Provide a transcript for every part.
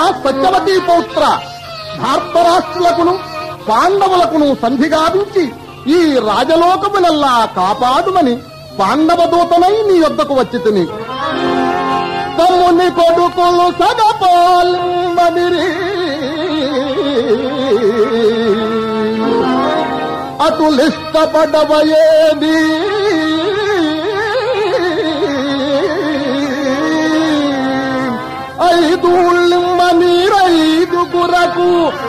సత్యవతీ పౌత్ర ధార్తరాష్ట్రులకును పాండవులకును సంధి గావించి ఈ రాజలోకమునల్లా కాపాడుమని పాండవ దూతనై నీ యొద్దకు వచ్చి తిని తమ్ముని కొడుకులు సగపాలిమనిరి అటులిష్టపడవయేది ఐదు నీరైదుగురకు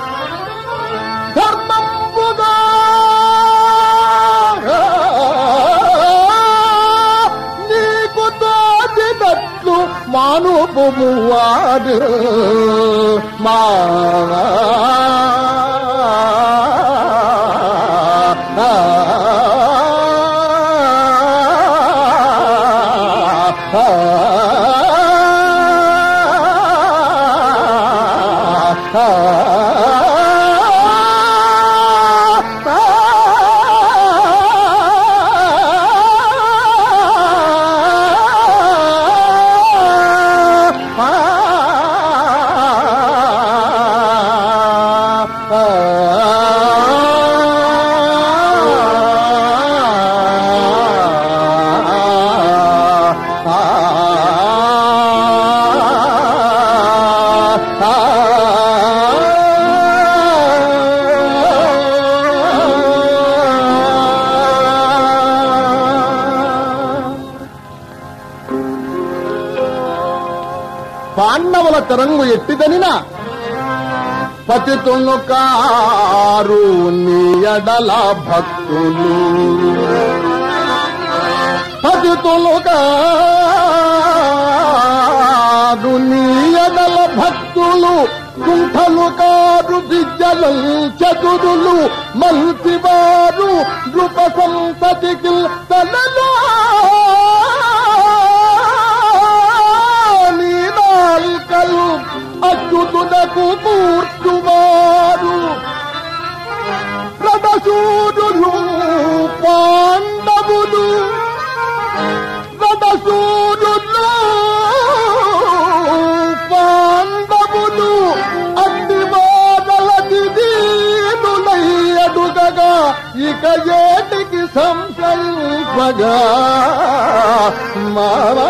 ధర్మంబుగా నీకు తోచినట్లు మానుపు వాడు మా పాండవుల తెరంగు ఎట్టిదనిన పతితులు కారు నీ ఎడల భక్తులు పతితులు కారు నీ ఎడల భక్తులు కుంఠలు కారు విద్యలు చతురులు మంచివారు నృప సంతతికి తలలో నీ నాల్కలు అచ్యుతునకు కూర్చువారు రథసూరులు పాండవులు రథసూరులు పాండవులు అగ్నివాదల దిదీనులయ్యడుగగా ఇక ఏటికి సంకల్పగా మావా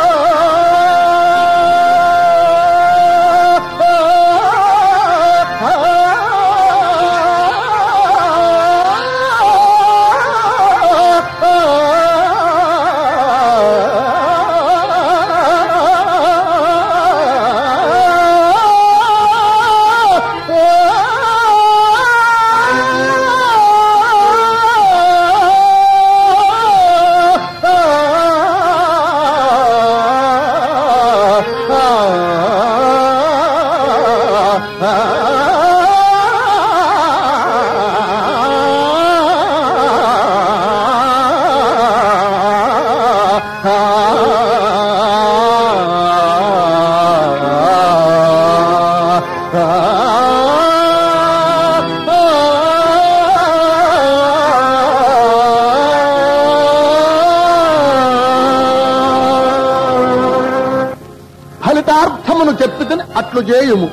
ఫలితార్థమును చెప్పితని అట్లు చేయుము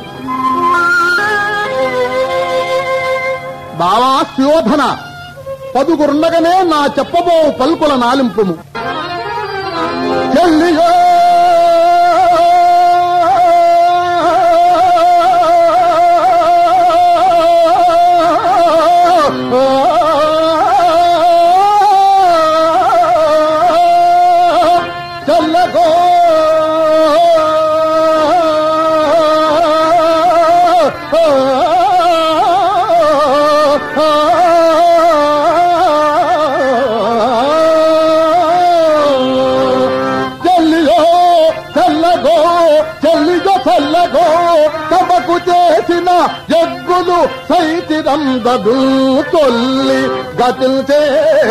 బావా శోధన పదుగురుండగానే నా చెప్పబో పలుకుల నాలింపుము చెల్లియో చల్లగో చెల్లియో చల్లగో చెల్లిగో చల్లగో తమకు చేసిన జగ్గులు సైతిరందదు తొల్లి గతిల్చే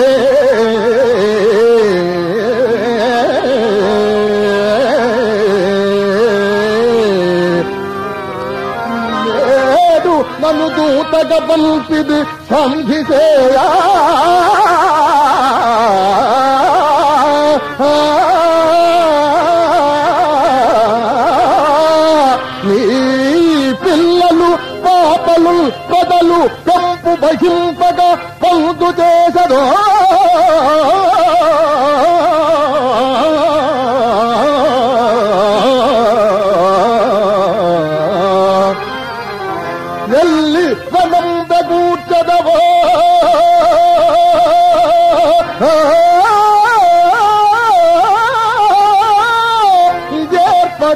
ఏడు నన్ను దూతగా పంపిది సంధిసేయా నీ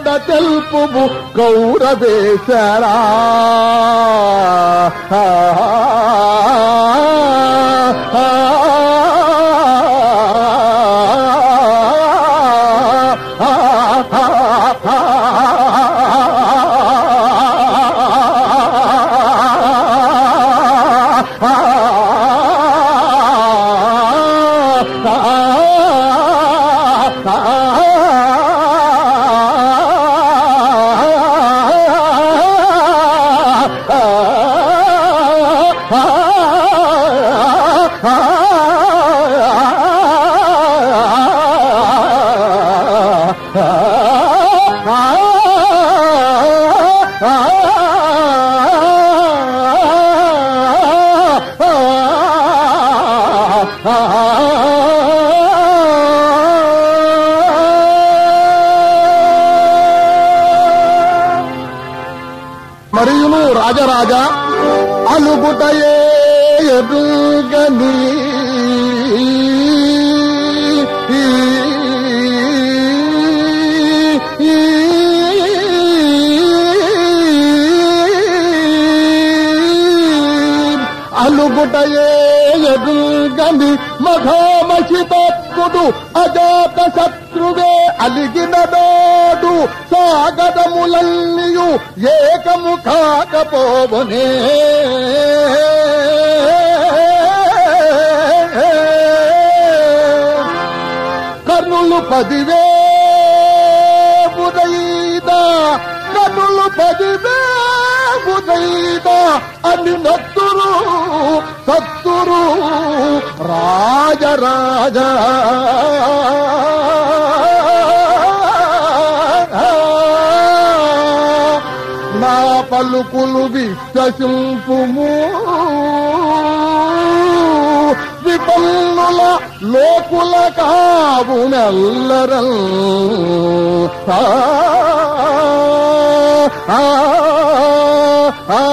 మర్యాద తెలుపుము గౌరవేశరా మరియును రాజరాజా అలుగుటయే ఎదుగని అలుగుటయే ఎదుగని మఘామషితత్ముడు అజాత శత్రువే అలిగినదోడు సాగరములన్నీయు ఏకము కాకపోవనే కర్ణులు పదివే ఉదయిదా కర్ణులు పదివే ఉదయిదా అని నత్తురు సత్తురు రాజరాజ నా పలుకులు విశ్వసింపుము విపన్నుల లోకుల కావు నెల్లరం ఆ, ఆ, ఆ,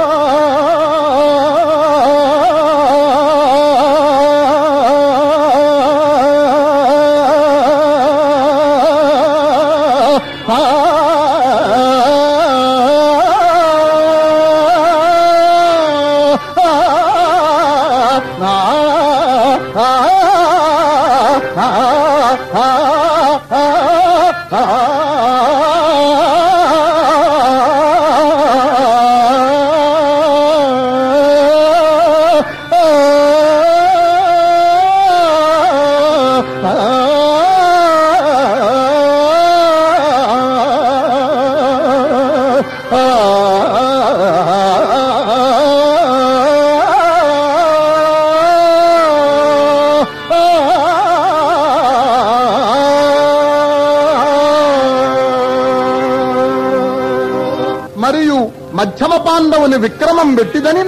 మరియు మధ్యమ పాండవుని విక్రమం పెట్టిదనిన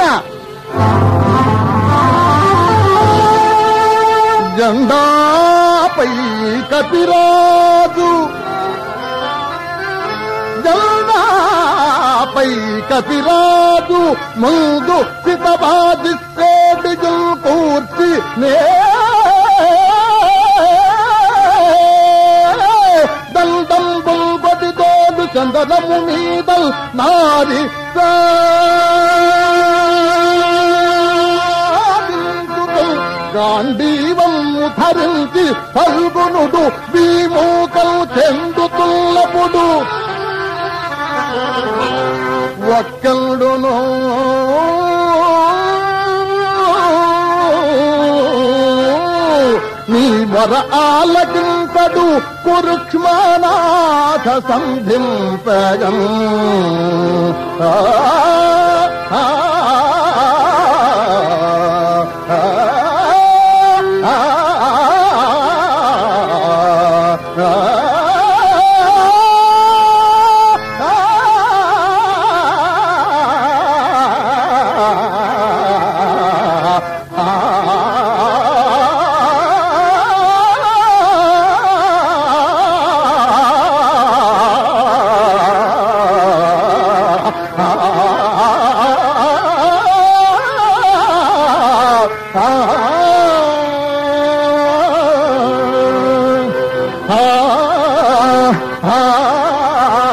జెండాపై కపిరాజు జెండాపై కపిరాజు ముందు సితబాజిస్తేటిజు కూర్చి నే దండం బుల్బడి తోడు చందనము మీద నారి గాంధీవము ధరించి పల్గొనుడు భీమూకం చెందుతుల్లపుడు ఒక్కడును నీ వర ఆలకింపడు కురుక్ష్మనాథ సంధింపగం ఆ, ఆ, ఆ, ఆ, ఆ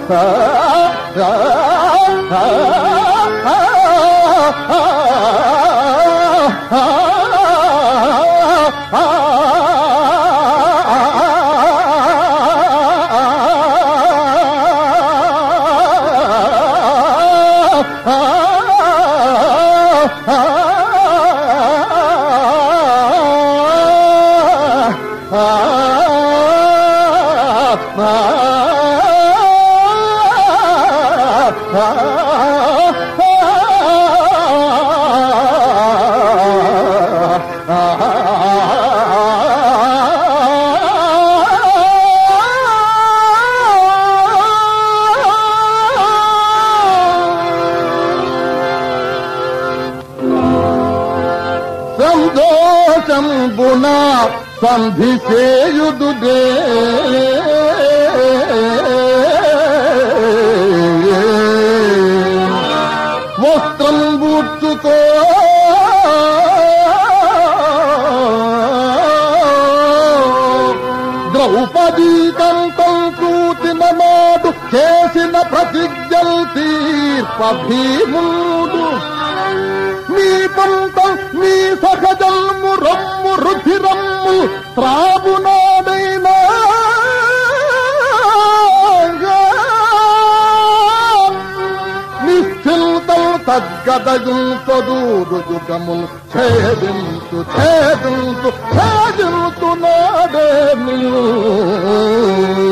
సంతోషంబున సంధి చేయుదుడే వస్త్రం బుచ్చుకో ద్రౌపదీ కంఠం కూతిన నాడు చేసిన ప్రతిజ్ఞల్ తీర్ప భీముడు నీ పంతం నీ సహజల్ము రమ్ము రుధిరమ్ము త్రాగునాడైనా నిశ్చిల్తం తద్గదయుంతదూరు యుగములు ఛేదింతు ఛేదింతు ఛేదింతు నాడే నీవు